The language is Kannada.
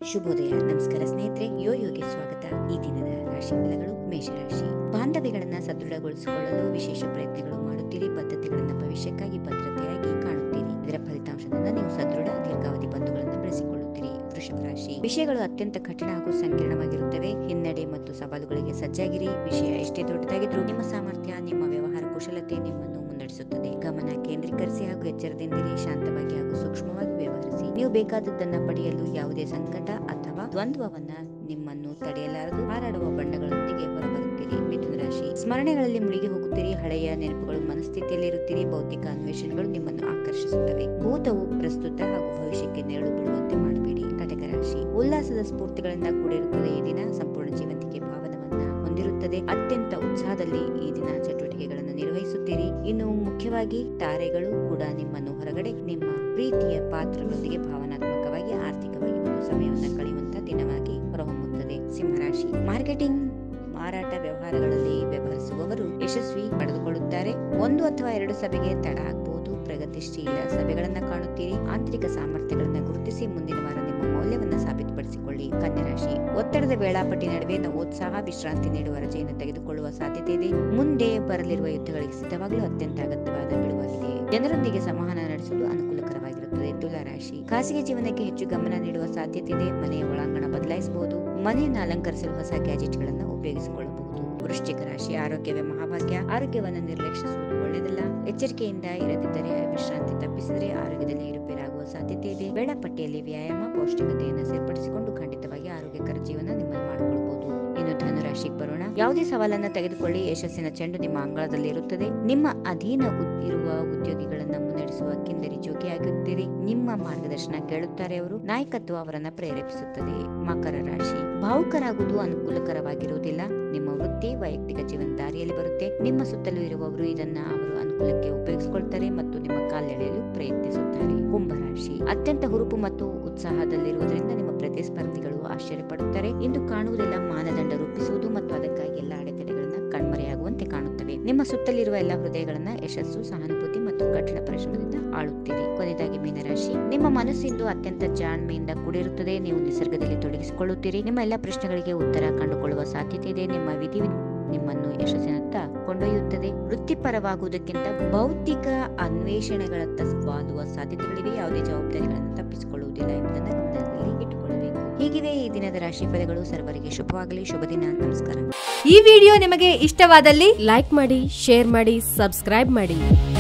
ಶುಭೋದಯ ನಮಸ್ಕಾರ ಸ್ನೇಹಿತರೆ ಯೋ ಯೋಗೆ ಸ್ವಾಗತ ಈ ದಿನದ ರಾಶಿ ಫಲಗಳು ಮೇಷರಾಶಿ ಬಾಂಧವ್ಯಗಳನ್ನ ಸದೃಢಗೊಳಿಸಿಕೊಳ್ಳಲು ವಿಶೇಷ ಪ್ರಯತ್ನಗಳು ಮಾಡುತ್ತೀರಿ ಬದ್ಧತೆಗಳನ್ನ ಭವಿಷ್ಯಕ್ಕಾಗಿ ಭದ್ರತೆಯಾಗಿ ಕಾಣುತ್ತೀರಿ ಇದರ ಫಲಿತಾಂಶದಿಂದ ನೀವು ಸದೃಢ ದೀರ್ಘಾವಧಿ ಬಂಧುಗಳನ್ನ ಬೆಳೆಸಿಕೊಳ್ಳುತ್ತೀರಿ ವೃಷಭ ರಾಶಿ ವಿಷಯಗಳು ಅತ್ಯಂತ ಕಠಿಣ ಹಾಗೂ ಸಂಕೀರ್ಣವಾಗಿರುತ್ತವೆ ಹಿನ್ನಡೆ ಮತ್ತು ಸವಾಲುಗಳಿಗೆ ಸಜ್ಜಾಗಿರಿ ವಿಷಯ ಎಷ್ಟೇ ದೊಡ್ಡದಾಗಿದ್ರೂ ನಿಮ್ಮ ಸಾಮರ್ಥ್ಯ ನಿಮ್ಮ ವ್ಯವಹಾರ ಕುಶಲತೆ ನಿಮ್ಮನ್ನು ಮುನ್ನಡೆಸುತ್ತದೆ ಗಮನ ಕೇಂದ್ರೀಕರಿಸಿ ಹಾಗೂ ಎಚ್ಚರದಿಂದಿರಿ ಶಾಂತವಾಗಿ ಹಾಗೂ ಸೂಕ್ಷ್ಮವಾಗಿ ವ್ಯವಹರಿಸಿ ನೀವು ಬೇಕಾದದ್ದನ್ನ ಪಡೆಯಲು ಯಾವುದೇ ಸಂಕಟ ಅಥವಾ ದ್ವಂದ್ವವನ್ನ ನಿಮ್ಮನ್ನು ತಡೆಯಲಾರದು ಹಾರಾಡುವ ಬಣ್ಣಗಳೊಂದಿಗೆ ಹೊರಬರುತ್ತೀರಿ ಮಿಥುನ ರಾಶಿ ಸ್ಮರಣೆಗಳಲ್ಲಿ ಮುಳುಗಿ ಹೋಗುತ್ತೀರಿ ಹಳೆಯ ನೆನಪುಗಳು ಮನಸ್ಥಿತಿಯಲ್ಲಿರುತ್ತೀರಿ ಭೌತಿಕ ಅನ್ವೇಷಣೆಗಳು ನಿಮ್ಮನ್ನು ಆಕರ್ಷಿಸುತ್ತವೆ ಭೂತವು ಪ್ರಸ್ತುತ ಹಾಗೂ ಭವಿಷ್ಯಕ್ಕೆ ನೆರಳು ಬಿಡುವಂತೆ ಮಾಡಬೇಡಿ ಕಟಕ ರಾಶಿ ಉಲ್ಲಾಸದ ಸ್ಫೂರ್ತಿಗಳಿಂದ ಕೂಡಿರುತ್ತದೆ ಈ ದಿನ ಸಂಪೂರ್ಣ ಜೀವಂತಿಕೆ ಭಾವನವನ್ನ ಹೊಂದಿರುತ್ತದೆ ಅತ್ಯಂತ ಉತ್ಸಾಹದಲ್ಲಿ ಈ ದಿನ ಚಟುವಟಿಕೆಗಳನ್ನು ನಿರ್ವಹಿಸುತ್ತೀರಿ ಇನ್ನು ಮುಖ್ಯವಾಗಿ ತಾರೆಗಳು ಕೂಡ ನಿಮ್ಮನ್ನು ಹೊರಗಡೆ ನಿಮ್ಮ ಪ್ರೀತಿಯ ಪಾತ್ರಗಳೊಂದಿಗೆ ಭಾವನಾತ್ಮಕವಾಗಿ ಆರ್ಥಿಕವಾಗಿ ಒಂದು ಸಮಯವನ್ನು ಕಳೆಯುವಂತ ದಿನವಾಗಿ ಹೊರಹೊಮ್ಮುತ್ತದೆ ಸಿಂಹರಾಶಿ ಮಾರ್ಕೆಟಿಂಗ್ ಮಾರಾಟ ವ್ಯವಹಾರಗಳಲ್ಲಿ ವ್ಯವಹರಿಸುವವರು ಯಶಸ್ವಿ ಪಡೆದುಕೊಳ್ಳುತ್ತಾರೆ ಒಂದು ಅಥವಾ ಎರಡು ಸಭೆಗೆ ತಡ ಆಗಬಹುದು ಪ್ರಗತಿಶೀಲ ಸಭೆಗಳನ್ನ ಕಾಣುತ್ತೀರಿ ಆಂತರಿಕ ಸಾಮರ್ಥ್ಯಗಳನ್ನ ಗುರುತಿಸಿ ಮುಂದಿನ ವಾರ ನಿಮ್ಮ ಮೌಲ್ಯವನ್ನ ಸಾಬೀತುಪಡಿಸಿಕೊಳ್ಳಿ ಕನ್ಯಾ ರಾಶಿ ಒತ್ತಡದ ವೇಳಾಪಟ್ಟಿ ನಡುವೆ ನವೋತ್ಸಾಹ ವಿಶ್ರಾಂತಿ ನೀಡುವ ರಜೆಯನ್ನು ತೆಗೆದುಕೊಳ್ಳುವ ಸಾಧ್ಯತೆ ಇದೆ ಮುಂದೆ ಬರಲಿರುವ ಯುದ್ಧಗಳಿಗೆ ಸಿದ್ಧವಾಗಲು ಅತ್ಯಂತ ಅಗತ್ಯವಾದ ಬಿಡುವಾಗಿದೆ ಜನರೊಂದಿಗೆ ಸಂವಹನ ನಡೆಸಲು ಅನುಕೂಲಕರವಾಗಿರುತ್ತದೆ ತುಲಾ ರಾಶಿ ಖಾಸಗಿ ಜೀವನಕ್ಕೆ ಹೆಚ್ಚು ಗಮನ ನೀಡುವ ಸಾಧ್ಯತೆ ಇದೆ ಮನೆಯ ಒಳಾಂಗಣ ಬದಲಾಯಿಸಬಹುದು ಮನೆಯನ್ನು ಅಲಂಕರಿಸಲು ಹೊಸ ಗ್ಯಾಜೆಟ್ಗಳನ್ನು ಉಪಯೋಗಿಸಿಕೊಳ್ಳಬಹುದು ವೃಶ್ಚಿಕ ರಾಶಿ ಆರೋಗ್ಯವೇ ಮಹಾಭಾಗ್ಯ ಆರೋಗ್ಯವನ್ನು ನಿರ್ಲಕ್ಷಿಸುವುದು ಒಳ್ಳೆಯದಲ್ಲ ಎಚ್ಚರಿಕೆಯಿಂದ ಇರದಿದ್ದರೆ ವಿಶ್ರಾಂತಿ ತಪ್ಪಿಸಿದರೆ ಆರೋಗ್ಯದಲ್ಲಿ ಏರುಪೇರಾಗುವ ಸಾಧ್ಯತೆ ಇದೆ ವೇಳಾಪಟ್ಟಿಯಲ್ಲಿ ವ್ಯಾಯಾಮ ಪೌಷ್ಟಿಕತೆಯನ್ನು ಸೇರ್ಪಡಿಸಿಕೊಂಡು ಖಂಡಿತವಾಗಿ ಆರೋಗ್ಯಕರ ಜೀವನ ನಿಮ್ಮನ್ನು ಮಾಡಿಕೊಳ್ಳಬಹುದು ಇನ್ನು ಧನುರಾಶಿಗೆ ಬರೋಣ ಯಾವುದೇ ಸವಾಲನ್ನ ತೆಗೆದುಕೊಳ್ಳಿ ಯಶಸ್ಸಿನ ಚೆಂಡು ನಿಮ್ಮ ಅಂಗಳದಲ್ಲಿ ಇರುತ್ತದೆ ನಿಮ್ಮ ಅಧೀನ ಉದ್- ಇರುವ ಉದ್ಯೋಗಿಗಳನ್ನ ಮುನ್ನಡೆಸುವ ಕಿಂದರಿ ಜೋಗಿಯಾಗಿರುತ್ತೀರಿ ನಿಮ್ಮ ಮಾರ್ಗದರ್ಶನ ಕೇಳುತ್ತಾರೆ ಅವರು ನಾಯಕತ್ವ ಅವರನ್ನ ಪ್ರೇರೇಪಿಸುತ್ತದೆ ಮಕರ ರಾಶಿ ಭಾವುಕರಾಗುವುದು ಅನುಕೂಲಕರವಾಗಿರುವುದಿಲ್ಲ ನಿಮ್ಮ ವೃತ್ತಿ ವೈಯಕ್ತಿಕ ಜೀವನ ದಾರಿಯಲ್ಲಿ ಬರುತ್ತೆ ನಿಮ್ಮ ಸುತ್ತಲೂ ಇರುವವರು ಇದನ್ನ ಅವರು ಅನುಕೂಲಕ್ಕೆ ಉಪಯೋಗಿಸಿಕೊಳ್ತಾರೆ ಮತ್ತು ನಿಮ್ಮ ಕಾಲೆಳೆಯಲು ಪ್ರಯತ್ನಿಸುತ್ತಾರೆ ಕುಂಭರಾಶಿ ಅತ್ಯಂತ ಹುರುಪು ಮತ್ತು ಉತ್ಸಾಹದಲ್ಲಿರುವುದರಿಂದ ನಿಮ್ಮ ಪ್ರತಿಸ್ಪರ್ಧಿಗಳು ಆಶ್ಚರ್ಯ ಪಡುತ್ತಾರೆ ಇಂದು ಕಾಣುವುದೆಲ್ಲ ಮಾನದಂಡ ರೂಪಿಸುವುದು ಮತ್ತು ಅದಕ್ಕಾಗಿ ಎಲ್ಲ ಅಡೆತಡೆಗಳನ್ನ ಕಣ್ಮರೆಯಾಗುವಂತೆ ಕಾಣುತ್ತವೆ ನಿಮ್ಮ ಸುತ್ತಲಿರುವ ಎಲ್ಲ ಹೃದಯಗಳನ್ನ ಯಶಸ್ಸು ಸಹಾನುಭೂತಿ ಮತ್ತು ಕಠಿಣ ಪರಿಶ್ರಮದಿಂದ ಆಳುತ್ತೀರಿ ಕೊನೆಯದಾಗಿ ಮೀನರಾಶಿ ನಿಮ್ಮ ಮನಸ್ಸಿಂದು ಅತ್ಯಂತ ಜಾಣ್ಮೆಯಿಂದ ಕೂಡಿರುತ್ತದೆ ನೀವು ನಿಸರ್ಗದಲ್ಲಿ ತೊಡಗಿಸಿಕೊಳ್ಳುತ್ತೀರಿ ನಿಮ್ಮ ಎಲ್ಲ ಪ್ರಶ್ನೆಗಳಿಗೆ ಉತ್ತರ ಕಂಡುಕೊಳ್ಳುವ ಸಾಧ್ಯತೆ ಇದೆ ನಿಮ್ಮ ವಿಧಿ ನಿಮ್ಮನ್ನು ಯಶಸ್ಸಿನತ್ತ ಕೊಂಡೊಯ್ಯುತ್ತದೆ ವೃತ್ತಿಪರವಾಗುವುದಕ್ಕಿಂತ ಭೌತಿಕ ಅನ್ವೇಷಣೆಗಳತ್ತ ವಾಲುವ ಸಾಧ್ಯತೆಗಳಿವೆ ಯಾವುದೇ ಜವಾಬ್ದಾರಿಗಳನ್ನು ತಪ್ಪಿಸಿಕೊಳ್ಳುವುದಿಲ್ಲ ಎಂಬುದನ್ನು ಗಮನದಲ್ಲಿ ಇಟ್ಟುಕೊಳ್ಳಬೇಕು ಹೀಗಿವೆ ಈ ದಿನದ ರಾಶಿ ಫಲಗಳು ಸರ್ವರಿಗೆ ಶುಭವಾಗಲಿ ಶುಭ ದಿನ ನಮಸ್ಕಾರ ಈ ವಿಡಿಯೋ ನಿಮಗೆ ಇಷ್ಟವಾದಲ್ಲಿ ಲೈಕ್ ಮಾಡಿ ಶೇರ್ ಮಾಡಿ ಸಬ್ಸ್ಕ್ರೈಬ್ ಮಾಡಿ